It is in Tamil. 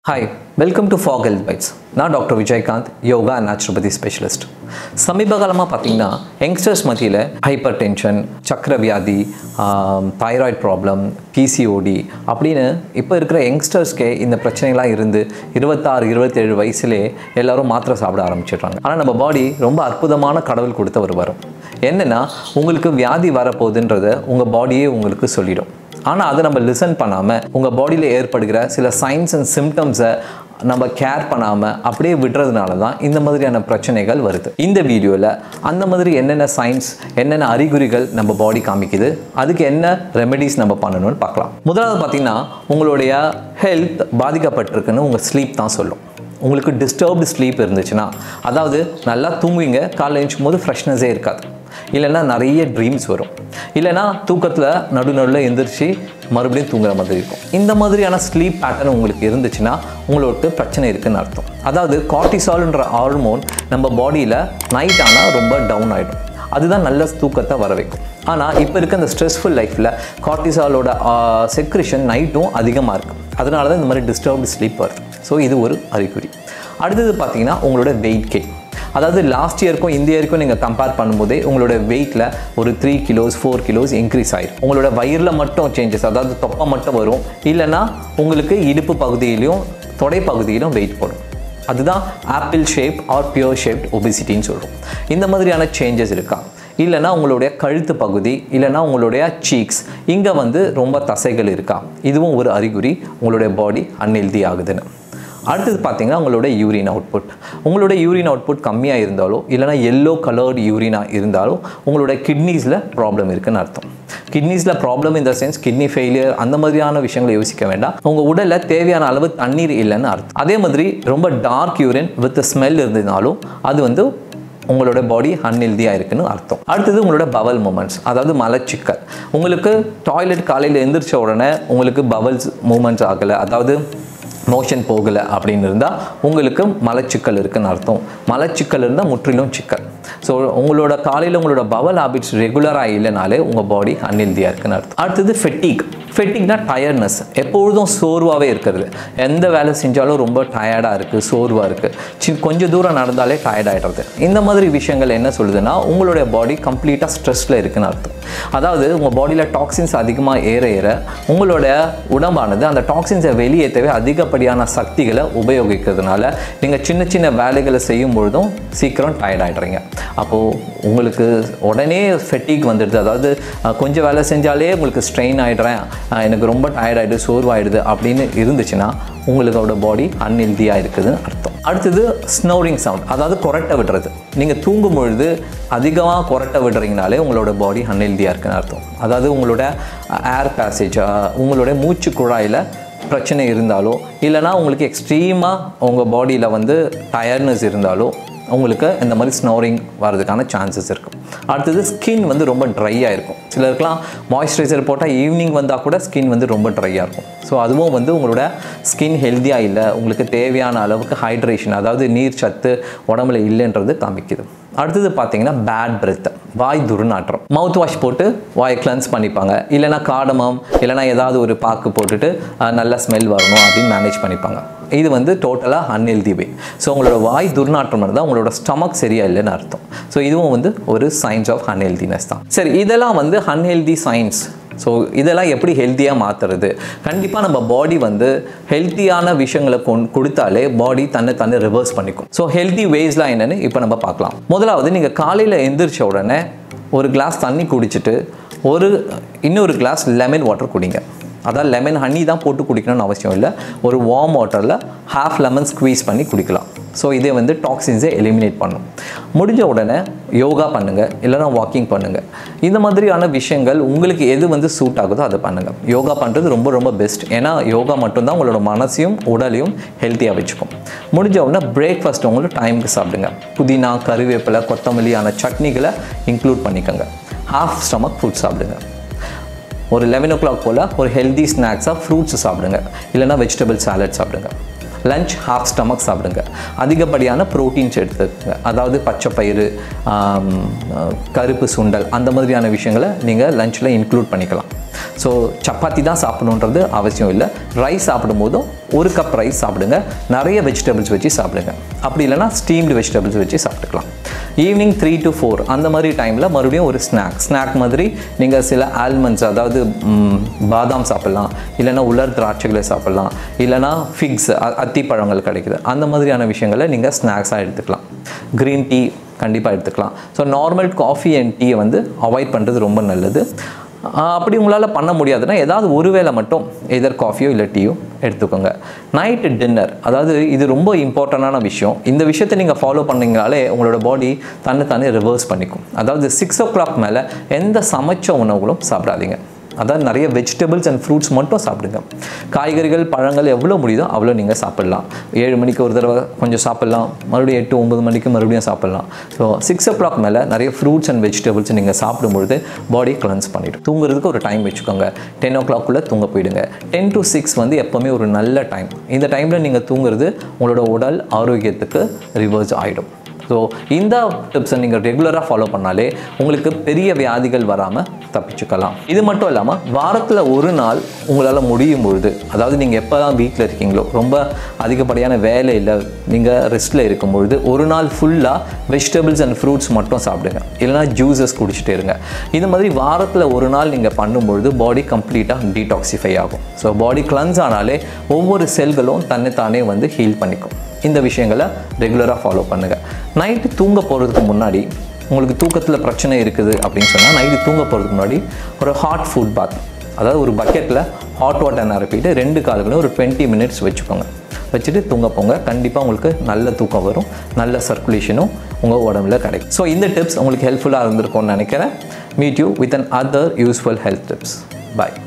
hi welcome to fog health bites நான் doctor Vijayakanth yoga and naturopathy specialist சமீப காலமாக பார்த்தீங்கன்னா யங்ஸ்டர்ஸ் மத்தியில் ஹைப்பர் டென்ஷன் சக்கர வியாதி தைராய்டு ப்ராப்ளம் பிசிஓடி அப்படின்னு இப்போ இருக்கிற யங்ஸ்டர்ஸ்க்கே இந்த பிரச்சனைலாம் இருந்து இருபத்தாறு இருபத்தேழு வயசுலே எல்லாரும் மாத்திரை சாப்பிட ஆரம்பிச்சிடுறாங்க ஆனால் நம்ம பாடி ரொம்ப அற்புதமான கடவுள் கொடுத்த ஒரு வரம் என்னென்னா உங்களுக்கு வியாதி வரப்போகுதுன்றதை உங்கள் பாடியே உங்களுக்கு சொல்லிடும் ஆனால் அதை நம்ம லிசன் பண்ணாமல் உங்கள் பாடியில் ஏற்படுகிற சில சைன்ஸ் அண்ட் சிம்டம்ஸை நம்ம கேர் பண்ணாமல் அப்படியே விடுறதுனால தான் இந்த மாதிரியான பிரச்சனைகள் வருது இந்த வீடியோவில் அந்த மாதிரி என்னென்ன சைன்ஸ் என்னென்ன அறிகுறிகள் நம்ம பாடி காமிக்குது அதுக்கு என்ன ரெமெடிஸ் நம்ம பண்ணணும்னு பார்க்கலாம் முதலாவது பார்த்தீங்கன்னா உங்களுடைய ஹெல்த் பாதிக்கப்பட்டிருக்குன்னு உங்கள் ஸ்லீப் தான் சொல்லும் உங்களுக்கு டிஸ்டர்ப்டு ஸ்லீப் இருந்துச்சுன்னா அதாவது நல்லா தூங்குவீங்க காலைல எழுந்தும் போது ஃப்ரெஷ்னஸே இருக்காது இல்லைன்னா நிறைய ட்ரீம்ஸ் வரும் இல்லைன்னா தூக்கத்தில் நடு நடுவில் எந்திரிச்சு மறுபடியும் தூங்குற மாதிரி இருக்கும் இந்த மாதிரியான ஸ்லீப் பேட்டர்ன் உங்களுக்கு இருந்துச்சுன்னா உங்களுக்கு பிரச்சனை இருக்குன்னு அர்த்தம் அதாவது கார்டிசால்ன்ற ஹார்மோன் நம்ம பாடியில் நைட் ஆனால் ரொம்ப டவுன் ஆகிடும் அதுதான் நல்ல தூக்கத்தை வர வைக்கும் ஆனால் இப்போ இருக்க இந்த ஸ்ட்ரெஸ்ஃபுல் லைஃப்பில் கார்டிசாலோட செக்ரிஷன் நைட்டும் அதிகமாக இருக்கும் அதனால தான் இந்த மாதிரி டிஸ்டர்ப்டு ஸ்லீப் வருது ஸோ இது ஒரு அறிகுறி அடுத்தது பார்த்தீங்கன்னா உங்களோட வெயிட் கெயின் அதாவது லாஸ்ட் இயருக்கும் இந்த இயருக்கும் நீங்கள் கம்பேர் பண்ணும்போதே உங்களோட வெயிட்டில் ஒரு three kilos four kilos increase ஆயிடும் உங்களோட வயிறில் மட்டும் சேஞ்சஸ் அதாவது தொப்பை மட்டும் வரும் இல்லைன்னா உங்களுக்கு இடுப்பு பகுதியிலையும் தொடை பகுதியிலும் வெயிட் போடும் அதுதான் apple shape or pear shaped ஒபிசிட்டின்னு சொல்கிறோம் இந்த மாதிரியான சேஞ்சஸ் இருக்கா இல்லைனா உங்களுடைய கழுத்து பகுதி இல்லைனா உங்களுடைய சீக்ஸ் இங்கே வந்து ரொம்ப தசைகள் இருக்கா இதுவும் ஒரு அறிகுறி உங்களுடைய பாடி அன்ஹெல்தி ஆகுதுன்னு அடுத்தது பார்த்தீங்கன்னா உங்களோட யூரின் அவுட்புட் உங்களோட யூரின் அவுட்புட் கம்மியாக இருந்தாலோ இல்லைனா எல்லோ கலர்டு யூரினாக இருந்தாலும் உங்களோட கிட்னிஸில் ப்ராப்ளம் இருக்குன்னு அர்த்தம் கிட்னிஸில் ப்ராப்ளம் இந்த சென்ஸ் கிட்னி ஃபெயிலியர் அந்த மாதிரியான விஷயங்களை யோசிக்க வேண்டாம் உங்கள் உடலில் தேவையான அளவு தண்ணீர் இல்லைன்னு அர்த்தம் அதே மாதிரி ரொம்ப டார்க் யூரின் வித் ஸ்மெல் இருந்ததுனாலும் அது வந்து உங்களோட பாடி அன்ஹெல்தியாக இருக்குன்னு அர்த்தம் அடுத்தது உங்களோட பவல் மூமெண்ட்ஸ் அதாவது மலச்சிக்கல் உங்களுக்கு டாய்லெட் காலையில் எந்திரிச்ச உடனே உங்களுக்கு பவல்ஸ் மூமெண்ட்ஸ் ஆகலை அதாவது மோஷன் போகலை அப்படின்னு இருந்தால் உங்களுக்கு மலச்சிக்கல் இருக்குன்னு அர்த்தம் மலச்சிக்கல் இருந்தால் முற்றிலும் சிக்கல் ஸோ உங்களோட காலையில் உங்களோட பவல் ஹாபிட்ஸ் ரெகுலராக இல்லைனாலே உங்கள் பாடி அன்ஹெல்தியாக இருக்குன்னு அர்த்தம் அடுத்தது ஃபெட்டிக் ஃபெட்டிக்னா டயர்ட்னஸ் எப்பொழுதும் சோர்வாகவே இருக்கிறது எந்த வேலை செஞ்சாலும் ரொம்ப டயர்டாக இருக்குது சோர்வாக இருக்குது சி கொஞ்சம் தூரம் நடந்தாலே டயர்ட் ஆகிடுறது இந்த மாதிரி விஷயங்கள் என்ன சொல்லுதுன்னா உங்களுடைய பாடி கம்ப்ளீட்டாக ஸ்ட்ரெஸ்ஸில் இருக்குன்னு அர்த்தம் அதாவது உங்கள் பாடியில் டாக்ஸின்ஸ் அதிகமாக ஏற ஏற உங்களோட உடம்பானது அந்த டாக்ஸின்ஸை வெளியேற்றவே அதிகப்படியான சக்திகளை உபயோகிக்கிறதுனால நீங்கள் சின்ன சின்ன வேலைகளை செய்யும் பொழுதும் சீக்கிரம் டயர்ட் ஆகிடுறீங்க அப்போது உங்களுக்கு உடனே ஃபெட்டிக் வந்துடுது அதாவது கொஞ்சம் வேலை செஞ்சாலே உங்களுக்கு ஸ்ட்ரெயின் ஆகிடுறேன் எனக்கு ரொம்ப டயர்ட் ஆகிடுது சோர்வாயிடுது அப்படின்னு இருந்துச்சுன்னா உங்களுக்கோட பாடி அன்ஹெல்தியாக இருக்குதுன்னு அர்த்தம் அடுத்தது ஸ்னோரிங் சவுண்ட் அதாவது கொரட்டை விடுறது நீங்கள் தூங்கும் பொழுது அதிகமாக கொரட்டை விடுறீங்கனாலே உங்களோட பாடி அன்ஹெல்தியாக இருக்குன்னு அர்த்தம் அதாவது உங்களோட ஏர் பேசேஜ் உங்களுடைய மூச்சு குழாயில் பிரச்சனை இருந்தாலோ இல்லைனா உங்களுக்கு எக்ஸ்ட்ரீமாக உங்கள் பாடியில் வந்து டயர்ட்னஸ் இருந்தாலோ உங்களுக்கு இந்த மாதிரி ஸ்னோரிங் வர்றதுக்கான சான்சஸ் இருக்கும் அடுத்தது ஸ்கின் வந்து ரொம்ப ட்ரையாக இருக்கும் சிலருக்குலாம் மாய்ஸ்சரைசர் போட்டால் ஈவினிங் வந்தால் கூட ஸ்கின் வந்து ரொம்ப ட்ரையாக இருக்கும் ஸோ அதுவும் வந்து உங்களோட ஸ்கின் ஹெல்த்தியாக இல்லை உங்களுக்கு தேவையான அளவுக்கு ஹைட்ரேஷன் அதாவது நீர் சத்து உடம்புல இல்லைன்றது காமிக்குது அடுத்தது பார்த்தீங்கன்னா பேட் பிரெத் வாய் துர்நாற்றம் மவுத் வாஷ் போட்டு வாயை கிளன்ஸ் பண்ணிப்பாங்க இல்லைனா காடமம் இல்லைனா ஏதாவது ஒரு பாக்கு போட்டுட்டு நல்ல ஸ்மெல் வரணும் அப்படின்னு மேனேஜ் பண்ணிப்பாங்க இது வந்து டோட்டலாக அன்ஹெல்தி வே ஸோ உங்களோட வாய் துர்நாற்றம் இருந்தால் உங்களோட ஸ்டமக் சரியா இல்லைன்னு அர்த்தம் ஸோ இதுவும் வந்து ஒரு சைன்ஸ் ஆஃப் அன்ஹெல்தினஸ் தான் சரி இதெல்லாம் வந்து அன்ஹெல்தி சைன்ஸ் ஸோ இதெல்லாம் எப்படி ஹெல்த்தியாக மாற்றுறது கண்டிப்பாக நம்ம பாடி வந்து ஹெல்த்தியான விஷயங்களை கொண்டு கொடுத்தாலே பாடி தன்னை தன்னை ரிவர்ஸ் பண்ணிக்கும் ஸோ ஹெல்த்தி வேஸ்லாம் என்னென்னு இப்போ நம்ம பார்க்கலாம் முதலாவது நீங்கள் காலையில் எந்திரிச்ச உடனே ஒரு கிளாஸ் தண்ணி குடிச்சிட்டு ஒரு இன்னொரு கிளாஸ் லெமன் வாட்டர் குடிங்க அதாவது லெமன் ஹனி தான் போட்டு குடிக்கணும்னு அவசியம் இல்லை ஒரு வார்ம் வாட்டரில் ஹாஃப் லெமன் ஸ்க்வீஸ் பண்ணி குடிக்கலாம் ஸோ இதே வந்து டாக்ஸின்ஸை எலிமினேட் பண்ணும் முடிஞ்ச உடனே யோகா பண்ணுங்கள் இல்லைனா வாக்கிங் பண்ணுங்கள் இந்த மாதிரியான விஷயங்கள் உங்களுக்கு எது வந்து சூட் ஆகுதோ அதை பண்ணுங்கள் யோகா பண்ணுறது ரொம்ப ரொம்ப பெஸ்ட் ஏன்னா யோகா மட்டும்தான் உங்களோட மனசையும் உடலையும் ஹெல்த்தியாக வச்சுக்கும் முடிஞ்ச உடனே பிரேக்ஃபாஸ்ட் உங்களுக்கு டைமுக்கு சாப்பிடுங்க புதினா கருவேப்பிலை கொத்தமல்லியான சட்னிகளை இன்க்ளூட் பண்ணிக்கோங்க ஹாஃப் ஸ்டமக் ஃபுட் சாப்பிடுங்க ஒரு லெவன் ஓ கிளாக் போல் ஒரு ஹெல்தி ஸ்நாக்ஸாக ஃப்ரூட்ஸ் சாப்பிடுங்க இல்லைனா வெஜிடபிள் சாலட் சாப்பிடுங்க லஞ்ச் ஹாஃப் ஸ்டமக் சாப்பிடுங்க அதிகப்படியான ப்ரோட்டீன்ஸ் எடுத்துக்கங்க அதாவது பச்சை பயிறு ஆம், கருப்பு சுண்டல் அந்த மாதிரியான விஷயங்களை நீங்கள் லஞ்சில் இன்க்ளூட் பண்ணிக்கலாம் ஸோ சப்பாத்தி தான் சாப்பிடணுன்றது அவசியம் இல்லை ரைஸ் சாப்பிடும்போதும் ஒரு கப் ரைஸ் சாப்பிடுங்க நிறைய வெஜிடபிள்ஸ் வச்சு சாப்பிடுங்க அப்படி இல்லைனா ஸ்டீம்டு வெஜிடபிள்ஸ் வச்சு சாப்பிட்டுக்கலாம் ஈவினிங் த்ரீ டு ஃபோர் அந்த மாதிரி டைமில் மறுபடியும் ஒரு ஸ்நாக் ஸ்நாக் மாதிரி நீங்கள் சில ஆல்மண்ட்ஸ் அதாவது ம், பாதாம் சாப்பிட்லாம் இல்லைன்னா உலர் திராட்சைகளை சாப்பிட்லாம் இல்லைன்னா ஃபிக்ஸ் அத்திப்பழங்கள் கிடைக்குது அந்த மாதிரியான விஷயங்களை நீங்கள் ஸ்நாக்ஸாக எடுத்துக்கலாம் க்ரீன் டீ கண்டிப்பாக எடுத்துக்கலாம் ஸோ நார்மல் காஃபி அண்ட் டீயை வந்து அவாய்ட் பண்ணுறது ரொம்ப நல்லது ஆஹ் அப்படி உங்களால் பண்ண முடியாதுன்னா ஏதாவது ஒரு வேளை மட்டும் எதர் காஃபியோ இல்லை டீயோ எடுத்துக்கோங்க நைட்டு டின்னர் அதாவது இது ரொம்ப இம்பார்ட்டண்டான விஷயம் இந்த விஷயத்தை நீங்கள் ஃபாலோ பண்ணீங்கனாலே உங்களோட பாடி தன்னை தானே ரிவர்ஸ் பண்ணிக்கும் அதாவது சிக்ஸ் ஓ கிளாக் மேலே எந்த சமைச்ச உணவுகளும் சாப்பிடாதீங்க அதாவது நிறைய வெஜிடபிள்ஸ் அண்ட் ஃப்ரூட்ஸ் மட்டும் சாப்பிடுங்க காய்கறிகள் பழங்கள் எவ்வளோ முடியுதோ அவ்வளோ நீங்கள் சாப்பிட்லாம் ஏழு மணிக்கு ஒரு தடவை கொஞ்சம் சாப்பிட்லாம் மறுபடியும் எட்டு ஒன்பது மணிக்கு மறுபடியும் சாப்பிட்லாம் ஸோ சிக்ஸ் ஓ கிளாக் மேலே நிறைய ஃப்ரூட்ஸ் அண்ட் வெஜிடபிள்ஸ் நீங்கள் சாப்பிடும்பொழுது பாடி கிளன்ஸ் பண்ணிடும் தூங்குறதுக்கு ஒரு டைம் வச்சுக்கோங்க டென் ஓ கிளாக்குள்ளே தூங்க போயிடுங்க டென் டு சிக்ஸ் வந்து எப்போவுமே ஒரு நல்ல டைம் இந்த டைமில் நீங்கள் தூங்குறது உங்களோட உடல் ஆரோக்கியத்துக்கு ரிவர்ஸ் ஆகிடும் ஸோ இந்த டிப்ஸை நீங்கள் ரெகுலராக ஃபாலோ பண்ணாலே உங்களுக்கு பெரிய வியாதிகள் வராமல் தப்பிச்சுக்கலாம் இது மட்டும் இல்லாமல் வாரத்தில் ஒரு நாள் உங்களால் முடியும் பொழுது அதாவது நீங்கள் எப்போ தான் வீட்டில் இருக்கீங்களோ ரொம்ப அதிகப்படியான வேலை இல்லை நீங்கள் ரெஸ்ட்டில் இருக்கும் பொழுது ஒரு நாள் ஃபுல்லாக வெஜிடபிள்ஸ் அண்ட் ஃப்ரூட்ஸ் மட்டும் சாப்பிடுங்க இல்லைனா ஜூஸஸ் குடிச்சிட்டே இருங்க இது மாதிரி வாரத்தில் ஒரு நாள் நீங்கள் பண்ணும்பொழுது பாடி கம்ப்ளீட்டாக டீடாக்சிஃபை ஆகும் ஸோ பாடி கிளன்ஸ் ஆனாலே ஒவ்வொரு செல்களும் தன்னைத்தானே வந்து ஹீல் பண்ணிக்கும் இந்த விஷயங்களை ரெகுலராக ஃபாலோ பண்ணுங்கள் நைட்டு தூங்க போகிறதுக்கு முன்னாடி உங்களுக்கு தூக்கத்தில் பிரச்சனை இருக்குது அப்படின்னு சொன்னால் நைட்டு தூங்க போகிறதுக்கு முன்னாடி ஒரு ஹாட் ஃபுட் பாத் அதாவது ஒரு பக்கெட்டில் ஹாட் வாட்டர் நிரப்பிட்டு ரெண்டு கால்களையும் ஒரு டுவெண்ட்டி மினிட்ஸ் வச்சுக்கோங்க வச்சுட்டு தூங்க போங்க கண்டிப்பாக உங்களுக்கு நல்ல தூக்கம் வரும் நல்ல சர்க்குலேஷனும் உங்கள் உடம்புல கிடைக்கும் ஸோ இந்த டிப்ஸ் உங்களுக்கு ஹெல்ப்ஃபுல்லாக இருந்திருக்கும்னு நினைக்கிறேன் meet you with another useful health tips bye